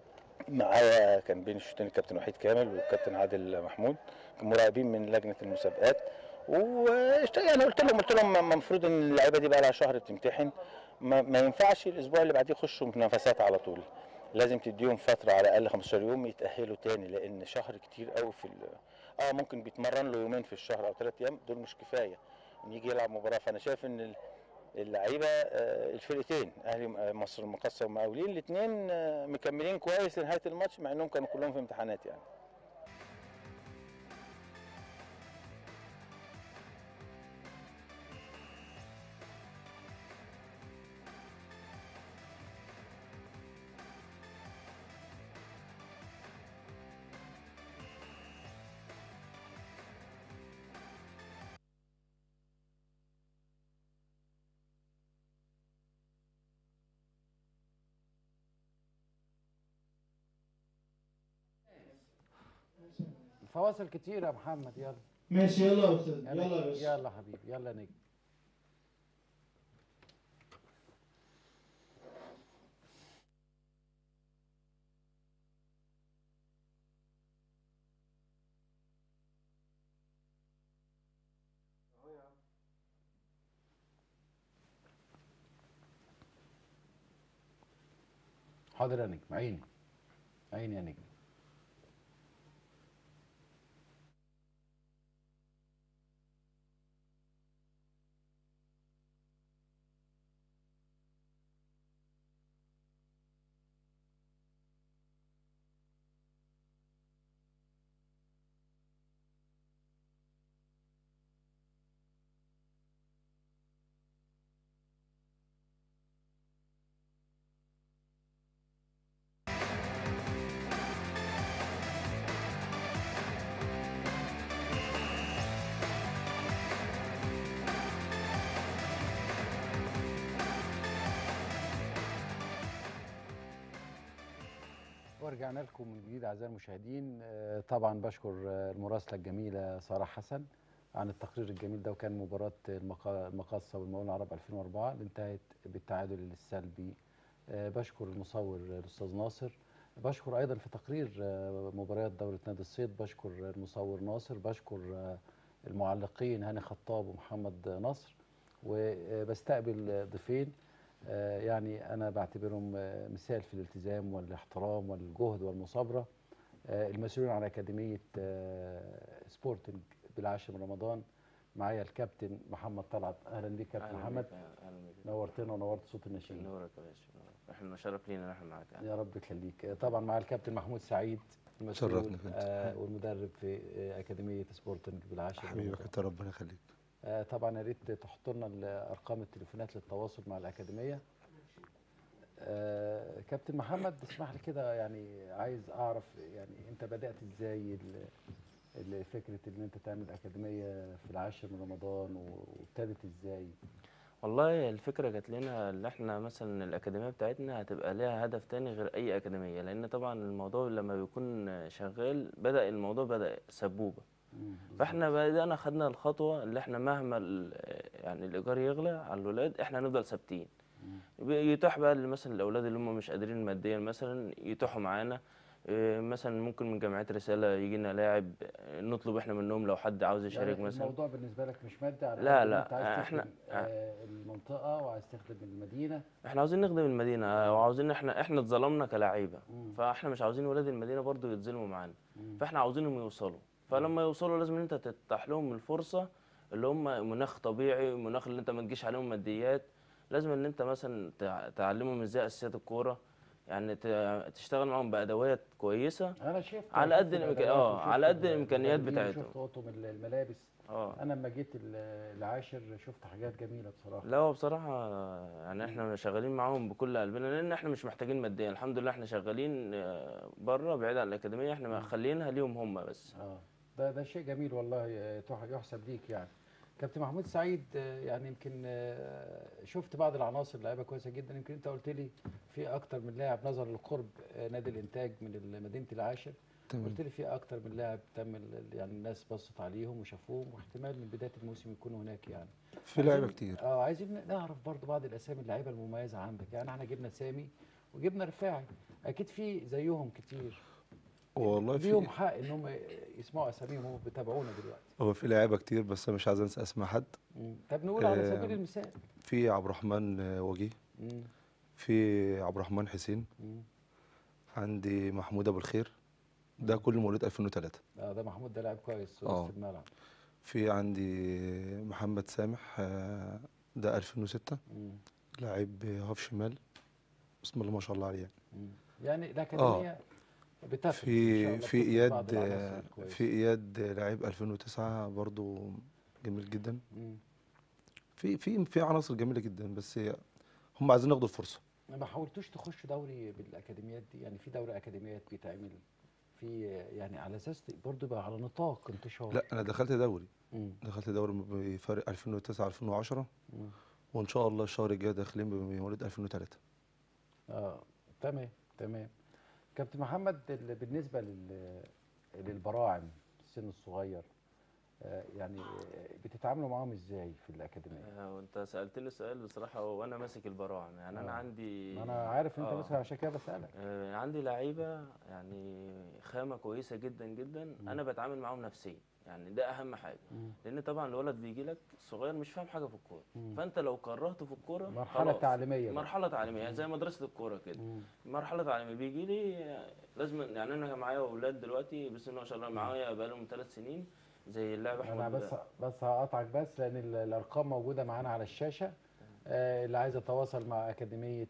معايا كان بين الشوطين الكابتن وحيد كامل والكابتن عادل محمود مراقبين من لجنه المسابقات و يعني قلت لهم قلت لهم المفروض ان اللعيبه دي بقى لها شهر بتمتحن ما, ما ينفعش الاسبوع اللي بعديه يخشوا منافسات على طول لازم تديهم فتره على الاقل 15 يوم يتاهلوا تاني لان شهر كتير قوي في ال- اه ممكن بيتمرن له يومين في الشهر او ثلاث ايام دول مش كفايه ان يجي يلعب مباراه فانا شايف ان ال- اللعيبه آه، الفرقتين اهلي م- مصر المقاصه والمقاولين الاثنين مكملين كويس لنهايه الماتش مع انهم كانوا كلهم في امتحانات يعني الفواصل كتير يا محمد يلا ماشي يلا يا استاذ يلا يلا يا باشا يلا حبيبي يلا يا نجم حاضر يا نجم عيني عيني يا نجم ورجعنا لكم من جديد اعزائي المشاهدين آه، طبعا بشكر آه، المراسله الجميله ساره حسن عن التقرير الجميل ده وكان مباراه المقا- المقاصه والمقاولون العرب 2004 اللي انتهت بالتعادل السلبي آه، بشكر المصور آه، الاستاذ ناصر بشكر ايضا في تقرير آه، مباريات دوره نادي الصيد بشكر المصور ناصر بشكر آه، المعلقين هاني خطاب ومحمد نصر وبستقبل ضيفين آه، يعني انا بعتبرهم آه، مثال في الالتزام والاحترام والجهد والمثابره آه، المسؤولين عن اكاديميه آه، سبورتنج بالعاشر من رمضان معايا الكابتن محمد طلعت اهلا بيك كابتن أهلاً محمد بك، أهلاً بك. نورتنا ونورت صوت الناشئين نورك يا باشا نورك. احنا شرف لينا ان احنا معاك يعني. يا رب يخليك آه، طبعا مع الكابتن محمود سعيد المسؤول شرفنا كنت. آه والمدرب في آه، اكاديميه سبورتنج بالعاشر من حبيبي رمضان. كنت ربنا يخليك آه، طبعا يا ريت تحط لنا ال- ارقام التليفونات للتواصل مع الاكاديميه آه، كابتن محمد اسمح لي كده يعني عايز اعرف يعني انت بدات ازاي ال- ال- فكره ان انت تعمل اكاديميه في العاشر من رمضان و- وابتدت ازاي والله الفكره جات لنا اللي احنا مثلا الاكاديميه بتاعتنا هتبقى ليها هدف تاني غير اي اكاديميه لان طبعا الموضوع لما بيكون شغال بدا الموضوع بدا سبوبه فاحنا بدانا خدنا الخطوه اللي احنا مهما ال- يعني الايجار يغلى على الولاد احنا هنفضل ثابتين يتاح بقى مثلا الاولاد اللي هم مش قادرين ماديا مثلا يتاحوا معانا إيه، مثلا ممكن من جمعيه رساله يجي لنا لاعب آه، نطلب احنا منهم لو حد عاوز يشارك يعني مثلا الموضوع بالنسبه لك مش مادي على لا، قد ما لا، انت عايز احنا- تخدم آه، المنطقه وعايز تخدم المدينه احنا عاوزين نخدم المدينه وعاوزين احنا احنا اتظلمنا كلاعيبه فاحنا مش عاوزين ولاد المدينه برضو يتظلموا معانا فاحنا عاوزينهم يوصلوا فلما يوصلوا لازم ان انت تتاح لهم الفرصه اللي هم مناخ طبيعي مناخ اللي انت ما تجيش عليهم ماديات لازم ان انت مثلا تع- تعلمهم ازاي اساسيات الكوره يعني ت- تشتغل معاهم بادوات كويسه انا شفت على شفت قد الإمكان- الأدوات اه وشفت على قد ال- الامكانيات المدربين بتاعتهم وشفت اوضتهم ال- الملابس اه انا لما جيت ال- العاشر شفت حاجات جميله بصراحه لا هو بصراحة يعني احنا شغالين معاهم بكل قلبنا لأن احنا مش محتاجين ماديا الحمد لله احنا شغالين بره بعيد عن الأكاديمية احنا مخلينها ليهم هم بس اه ده ده شيء جميل والله آه، تح- يحسب ليك يعني كابتن محمود سعيد آه، يعني يمكن آه، شفت بعض العناصر لعيبه كويسه جدا يمكن انت قلت لي في اكتر من لاعب نظرا لقرب آه، نادي الانتاج من ال- مدينه العاشر تمام. قلت لي في اكتر من لاعب تم ال- يعني الناس بصت عليهم وشافوهم واحتمال من بدايه الموسم يكونوا هناك يعني في لعيبة عايزين- كتير. اه عايزين نعرف برضو بعض الاسامي اللعيبه المميزه عندك يعني احنا جبنا سامي وجبنا رفاعي اكيد في زيهم كتير والله في ليهم حق ان هم يسمعوا اساميهم هم بيتابعونا دلوقتي هو في لعيبة كتير بس أنا مش عايز أنسى أسماء حد مم. طب نقول على آه، سبيل المثال في عبد الرحمن آه، وجيه مم. في عبد الرحمن حسين مم. عندي محمود أبو الخير ده كل مواليد 2003 اه ده محمود ده لاعب كويس آه. وسط الملعب في عندي محمد سامح آه، ده 2006 مم. لاعب هاف شمال بسم الله ما شاء الله عليه مم. يعني الاكاديميه بتفرق إن شاء في الله في بتفرق بعض اياد العناصر آه، الكويسة. في اياد لاعب 2009 برضو جميل جدا مم. في في في عناصر جميله جدا بس هم عايزين ياخدوا الفرصه ما حاولتوش تخشوا دوري بالاكاديميات دي يعني في دوري اكاديميات بيتعمل في يعني على اساس برضه يبقى على نطاق انتشار لا انا دخلت دوري مم. دخلت دوري بفرق 2009 2010 مم. وان شاء الله الشهر الجاي داخلين بمواليد 2003 اه تمام تمام كابتن محمد ال- بالنسبه لل للبراعم السن الصغير آه يعني آه، بتتعاملوا معاهم ازاي في الاكاديميه آه، وانت سألتني سؤال بصراحة وانا ماسك البراعم يعني انا آه. عندي ما انا عارف انت آه. بس عشان كده بسالك آه، عندي لعيبة يعني خامة كويسة جدا جدا انا بتعامل معاهم نفسيا يعني ده اهم حاجة مم. لان طبعا الولد بيجي لك صغير مش فاهم حاجة في الكورة مم. فانت لو كرهته في الكورة مرحلة خلاص. تعليمية بقى. مرحلة تعليمية زي مدرسة الكورة كده مم. مرحلة تعليمية بيجي لي آه، لازم يعني انا معايا اولاد دلوقتي بسم الله ما شاء الله معايا بقالهم ثلاث سنين زي اللاعب انا احمد بس بس هقطعك بس لان ال- الارقام موجوده معانا على الشاشه آه، اللي عايز يتواصل مع اكاديميه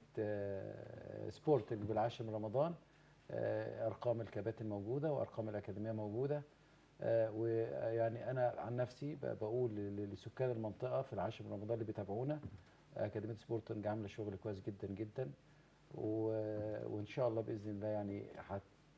آه، سبورتنج بالعاشر من رمضان آه، ارقام الكباتن موجوده وارقام الاكاديميه موجوده آه، ويعني انا عن نفسي ب- بقول ل- لسكان المنطقه في العاشر من رمضان اللي بيتابعونا اكاديميه سبورتنج عامله شغل كويس جدا جدا و- وان شاء الله باذن الله يعني هت-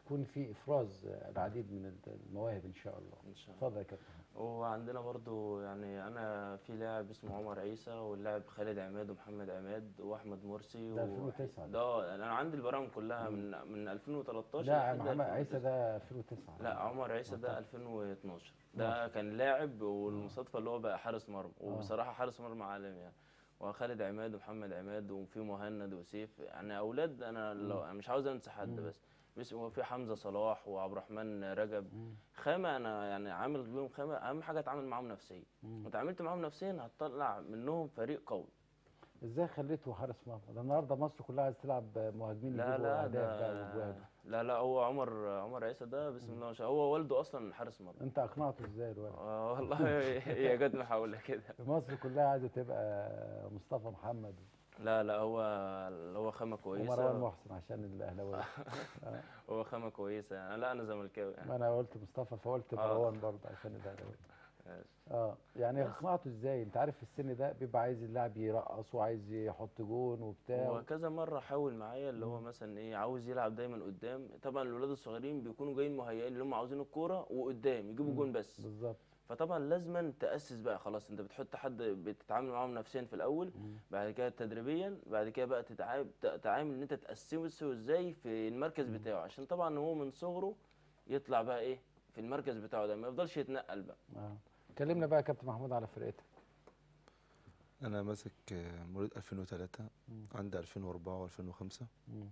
هيكون في افراز آه، العديد من المواهب ان شاء الله ان شاء الله اتفضل يا كابتن وعندنا برضو يعني انا في لاعب اسمه عمر عيسى واللاعب خالد عماد ومحمد عماد واحمد مرسي ده و- 2009 ده. ده انا عندي البرامج كلها من من 2013 لا لحد محمد 2009. عيسى ده 2009 لا عمر عيسى ده 2012 ده كان لاعب والمصادفه اللي هو بقى حارس مرمى وبصراحه حارس مرمى عالمي يعني وخالد عماد ومحمد عماد وفي مهند وسيف يعني اولاد انا لو أنا مش عاوز انسى حد بس بس هو في حمزه صلاح وعبد الرحمن رجب خامه انا يعني عامل بيهم خامه اهم حاجه اتعامل معاهم نفسيا وتعاملت معاهم نفسيا هتطلع منهم فريق قوي ازاي خليته حارس مرمى ده النهارده مصر كلها عايز تلعب مهاجمين لا يجيبوا لا اهداف بقى وأجوان. ده لا لا هو عمر عمر عيسى ده بسم الله ما شاء الله هو والده اصلا حارس مرمى انت اقنعته ازاي الولد آه والله هي جت محاوله كده مصر كلها عايزه تبقى مصطفى محمد لا لا هو هو خامة ومروان كويسة محسن عشان الاهلاويه آه. هو خامة كويسة يعني لا أنا زملكاوي يعني ما انا قلت مصطفى فقلت آه. مروان برضه عشان الاهلاويه ماشي. اه يعني بس. اقنعته ازاي انت عارف في السن ده بيبقى عايز اللاعب يرقص وعايز يحط جون وبتاع هو كذا مرة حاول معايا اللي هو مثلا إيه عاوز يلعب دايما قدام طبعا الولاد الصغيرين بيكونوا جايين مهيئين اللي هم عاوزين الكورة وقدام يجيبوا جون بس بالظبط فطبعا لازما تأسس بقى خلاص أنت بتحط حد بتتعامل معاهم نفسيا في الأول بعد كده تدريبيا بعد كده بقى تتعامل تتعامل إن أنت تأسسه إزاي في المركز بتاعه عشان طبعا هو من صغره يطلع بقى إيه في المركز بتاعه ده ما يفضلش يتنقل بقى اه كلمنا بقى يا كابتن محمود على فرقتك انا ماسك آه، مواليد 2003 مم. عندي 2004 و2005 مم.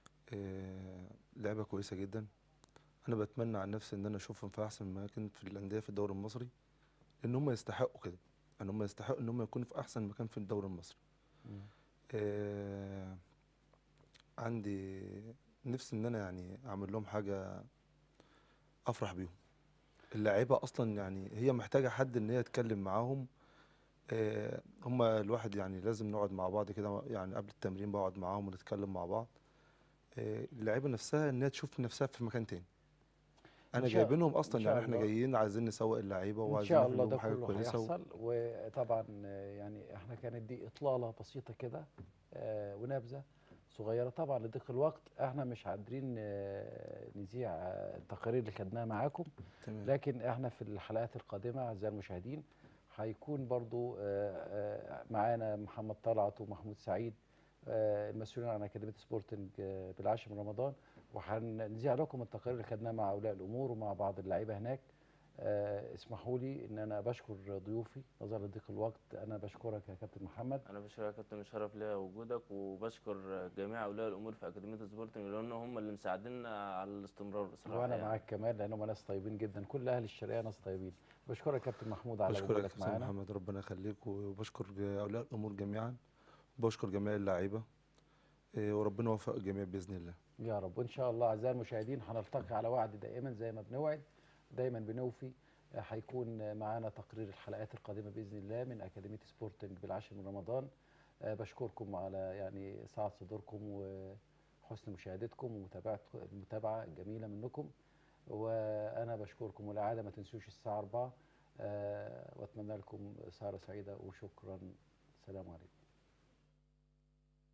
لعبه كويسه جدا انا بتمنى عن نفسي ان انا اشوفهم في احسن مكان في الانديه في الدوري المصري لان هم يستحقوا كده ان هم يستحقوا ان هم يكونوا في احسن مكان في الدوري المصري مم. آه عندي نفسي ان انا يعني اعمل لهم حاجه افرح بيهم اللاعيبه اصلا يعني هي محتاجه حد ان هي يتكلم معاهم آه هم الواحد يعني لازم نقعد مع بعض كده يعني قبل التمرين بقعد معاهم ونتكلم مع بعض آه اللعيبه نفسها ان هي تشوف نفسها في مكان تاني انا شاء- جايبينهم اصلا إن شاء يعني احنا الله. جايين عايزين نسوق اللعيبه ان وعايزين شاء نعمل الله لهم ده حاجه كله كويسه و- هيحصل وطبعا آه، يعني احنا كانت دي اطلاله بسيطه كده آه، ونبذه صغيره طبعا لضيق الوقت احنا مش قادرين آه، نذيع آه، التقارير اللي خدناها معاكم تمام. لكن احنا في الحلقات القادمه اعزائي المشاهدين هيكون برضو آه، آه، معانا محمد طلعت ومحمود سعيد آه، المسؤولين عن اكاديميه سبورتنج آه، بالعاشر من رمضان وهنذيع لكم التقارير اللي خدناها مع اولياء الامور ومع بعض اللعيبه هناك آه، اسمحوا لي ان انا بشكر ضيوفي نظرا لضيق الوقت انا بشكرك يا كابتن محمد انا بشكرك يا كابتن شرف ليا وجودك وبشكر جميع اولياء الامور في اكاديميه سبورتنج لان هم اللي مساعديننا على الاستمرار بصراحه وانا يعني. معاك كمان لانهم ناس طيبين جدا كل اهل الشرقيه ناس طيبين بشكرك يا كابتن محمود على بشكرك يا وجودك كابتن معانا محمد ربنا يخليك وبشكر اولياء الامور جميعا وبشكر جميع اللعيبه إيه، وربنا يوفق الجميع باذن الله يا رب وان شاء الله اعزائي المشاهدين هنلتقي على وعد دائما زي ما بنوعد دايما بنوفي آه، هيكون آه، معانا تقرير الحلقات القادمه باذن الله من اكاديميه سبورتنج بالعاشر من رمضان آه، بشكركم على يعني سعه صدوركم وحسن مشاهدتكم ومتابعه المتابعه الجميله منكم وانا بشكركم والعاده ما تنسوش الساعه 4 آه، واتمنى لكم سهره سعيده وشكرا سلام عليكم